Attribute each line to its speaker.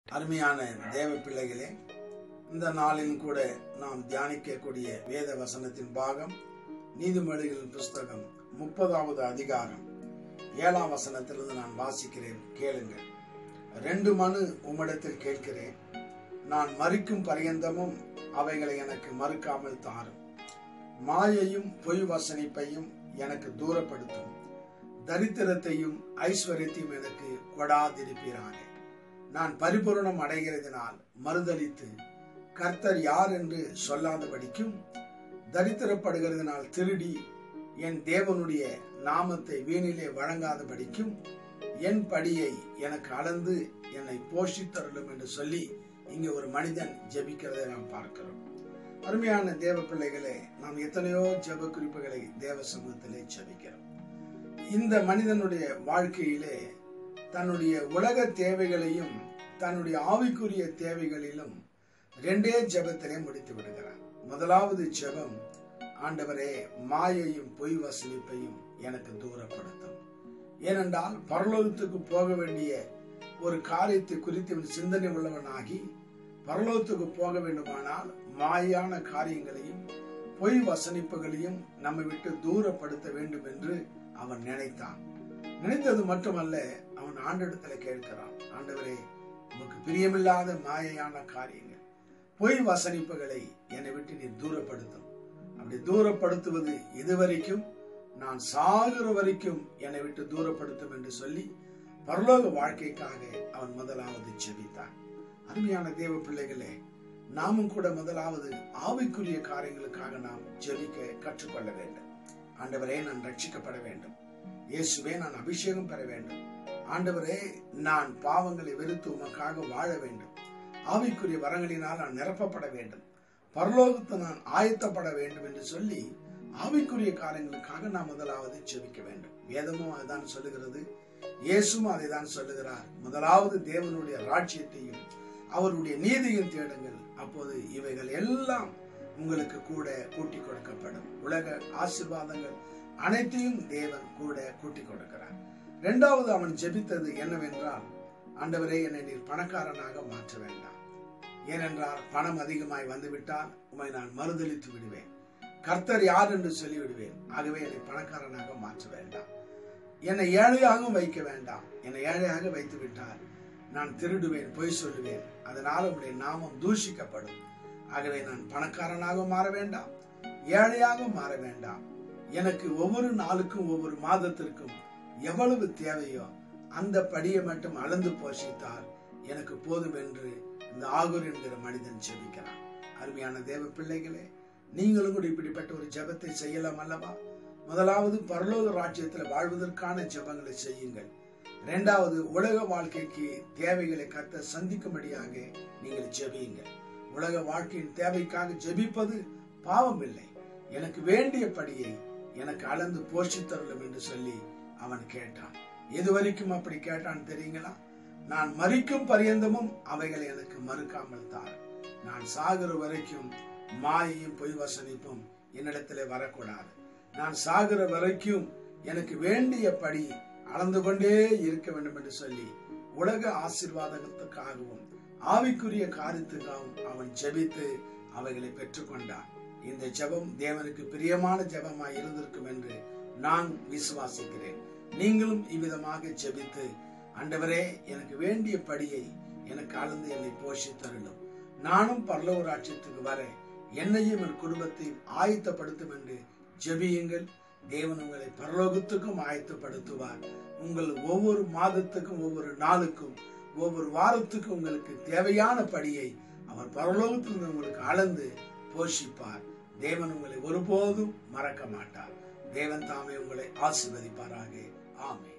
Speaker 1: அருமையான தேவ பிள்ளைகளே இந்த நாளில் கூட நாம் தியானிக்கக்கூடிய வேத வசனத்தின் பாகம் நீதிமொழிகளின் புஸ்தகம் முப்பதாவது அதிகாரம் ஏழாம் வசனத்திலிருந்து நான் வாசிக்கிறேன் கேளுங்கள் ரெண்டு மனு உம்மிடத்தில் கேட்கிறேன் நான் மறிக்கும் பரியந்தமும் அவைகளை எனக்கு மறுக்காமல் தாரும் மாயையும் பொய் வசனிப்பையும் எனக்கு தூரப்படுத்தும் தரித்திரத்தையும் ஐஸ்வர்யத்தையும் எனக்கு கொடாதிருப்பீராக நான் பரிபூரணம் அடைகிறதினால் மறுதளித்து கர்த்தர் யார் என்று சொல்லாதபடிக்கும் தரித்திரப்படுகிறதினால் திருடி என் தேவனுடைய நாமத்தை வீணிலே வழங்காதபடிக்கும் என் படியை எனக்கு அளந்து என்னை போஷித்தருளும் என்று சொல்லி இங்கே ஒரு மனிதன் ஜெபிக்கிறதை நாம் பார்க்கிறோம் அருமையான தேவ பிள்ளைகளே நாம் எத்தனையோ ஜெப குறிப்புகளை தேவ சமூகத்திலே ஜெபிக்கிறோம் இந்த மனிதனுடைய வாழ்க்கையிலே தன்னுடைய உலக தேவைகளையும் தன்னுடைய ஆவிக்குரிய தேவைகளிலும் ரெண்டே ஜெபத்திலே முடித்து விடுகிறார் முதலாவது ஜெபம் ஆண்டவரே மாயையும் பொய் வசனிப்பையும் எனக்கு தூரப்படுத்தும் ஏனென்றால் பரலோகத்துக்கு போக வேண்டிய ஒரு காரியத்தை குறித்து இவன் சிந்தனை உள்ளவனாகி பரலோகத்துக்கு போக வேண்டுமானால் மாயான காரியங்களையும் பொய் வசனிப்புகளையும் நம்மை விட்டு தூரப்படுத்த வேண்டும் என்று அவன் நினைத்தான் நினைத்தது மட்டுமல்ல அவன் ஆண்டிடத்துல கேட்கிறான் ஆண்டவரே உமக்கு பிரியமில்லாத மாயையான காரியங்கள் பொய் வசனிப்புகளை என்னை விட்டு நீ தூரப்படுத்தும் அப்படி தூரப்படுத்துவது இதுவரைக்கும் நான் சாகுற வரைக்கும் என்னை விட்டு தூரப்படுத்தும் என்று சொல்லி பரலோக வாழ்க்கைக்காக அவன் முதலாவது ஜெபித்தான் அருமையான தேவ பிள்ளைகளே நாமும் கூட முதலாவது ஆவிக்குரிய காரியங்களுக்காக நாம் ஜெபிக்க கற்றுக்கொள்ள வேண்டும் ஆண்டவரே நான் ரட்சிக்கப்பட வேண்டும் இயேசுவே நான் அபிஷேகம் பெற வேண்டும் ஆண்டவரே நான் பாவங்களை வெறுத்து உமக்காக வாழ வேண்டும் ஆவிக்குரிய வரங்களினால் நான் நிரப்பப்பட வேண்டும் பரலோகத்தை நான் ஆயத்தப்பட வேண்டும் என்று சொல்லி ஆவிக்குரிய காரியங்களுக்காக நாம் முதலாவது ஜெபிக்க வேண்டும் வேதமும் அதுதான் சொல்லுகிறது இயேசும் அதை தான் சொல்லுகிறார் முதலாவது தேவனுடைய ராஜ்யத்தையும் அவருடைய நீதியும் தேடுங்கள் அப்போது இவைகள் எல்லாம் உங்களுக்கு கூட கூட்டி கொடுக்கப்படும் உலக ஆசிர்வாதங்கள் அனைத்தையும் தேவன் கூட கூட்டி கொடுக்கிறார் இரண்டாவது அவன் ஜெபித்தது என்னவென்றால் ஆண்டவரே என்னை நீர் பணக்காரனாக மாற்ற வேண்டாம் ஏனென்றால் பணம் அதிகமாய் வந்துவிட்டால் உமை நான் மறுதளித்து விடுவேன் கர்த்தர் யார் என்று சொல்லி விடுவேன் ஆகவே என்னை பணக்காரனாக மாற்ற வேண்டாம் என்னை ஏழையாகவும் வைக்க வேண்டாம் என்னை ஏழையாக வைத்து விட்டால் நான் திருடுவேன் பொய் சொல்லுவேன் அதனால் உடைய நாமம் தூஷிக்கப்படும் ஆகவே நான் பணக்காரனாக மாற வேண்டாம் ஏழையாக மாற வேண்டாம் எனக்கு ஒவ்வொரு நாளுக்கும் ஒவ்வொரு மாதத்திற்கும் எவ்வளவு தேவையோ அந்த படியை மட்டும் அளந்து போஷித்தால் எனக்கு போதும் என்று இந்த ஆகூர் என்கிற மனிதன் ஜெபிக்கிறான் அருமையான தேவ பிள்ளைகளே நீங்களும் கூட இப்படிப்பட்ட ஒரு ஜெபத்தை செய்யலாம் அல்லவா முதலாவது பரலோக ராஜ்யத்தில் வாழ்வதற்கான ஜெபங்களை செய்யுங்கள் இரண்டாவது உலக வாழ்க்கைக்கு தேவைகளை கத்த சந்திக்கும்படியாக நீங்கள் ஜெபியுங்கள் உலக வாழ்க்கையின் தேவைக்காக ஜெபிப்பது பாவம் இல்லை எனக்கு வேண்டிய படியை எனக்கு அளந்து போஷித்தருளும் என்று சொல்லி அவன் கேட்டான் எது வரைக்கும் அப்படி கேட்டான் தெரியுங்களா நான் மறிக்கும் பரியந்தமும் அவைகளை எனக்கு மறுக்காமல் தார் நான் சாகிற வரைக்கும் மாயையும் பொய் வசனிப்பும் என்னிடத்திலே வரக்கூடாது நான் சாகிற வரைக்கும் எனக்கு வேண்டிய படி அளந்து கொண்டே இருக்க வேண்டும் என்று சொல்லி உலக ஆசிர்வாதத்துக்காகவும் ஆவிக்குரிய காரியத்துக்காகவும் அவன் ஜெபித்து அவைகளை பெற்றுக்கொண்டான் இந்த ஜெபம் தேவனுக்கு பிரியமான ஜெபமாய் இருந்திருக்கும் என்று நான் விசுவாசிக்கிறேன் நீங்களும் இவ்விதமாக ஜெபித்து ஆண்டவரே எனக்கு வேண்டிய படியை எனக்கு அளந்து என்னை போஷித்தருளும் நானும் பரலோக ராட்சியத்துக்கு வர என்னையும் என் குடும்பத்தையும் ஆயத்தப்படுத்தும் என்று ஜெபியுங்கள் தேவன் உங்களை பரலோகத்துக்கும் ஆயத்தப்படுத்துவார் உங்கள் ஒவ்வொரு மாதத்துக்கும் ஒவ்வொரு நாளுக்கும் ஒவ்வொரு வாரத்துக்கும் உங்களுக்கு தேவையான படியை அவர் பரலோகத்திலிருந்து உங்களுக்கு அளந்து போஷிப்பார் தேவன் உங்களை ஒருபோதும் மறக்க மாட்டார் தேவன் தாமே உங்களை ஆசிர்வதிப்பாராக ஆமே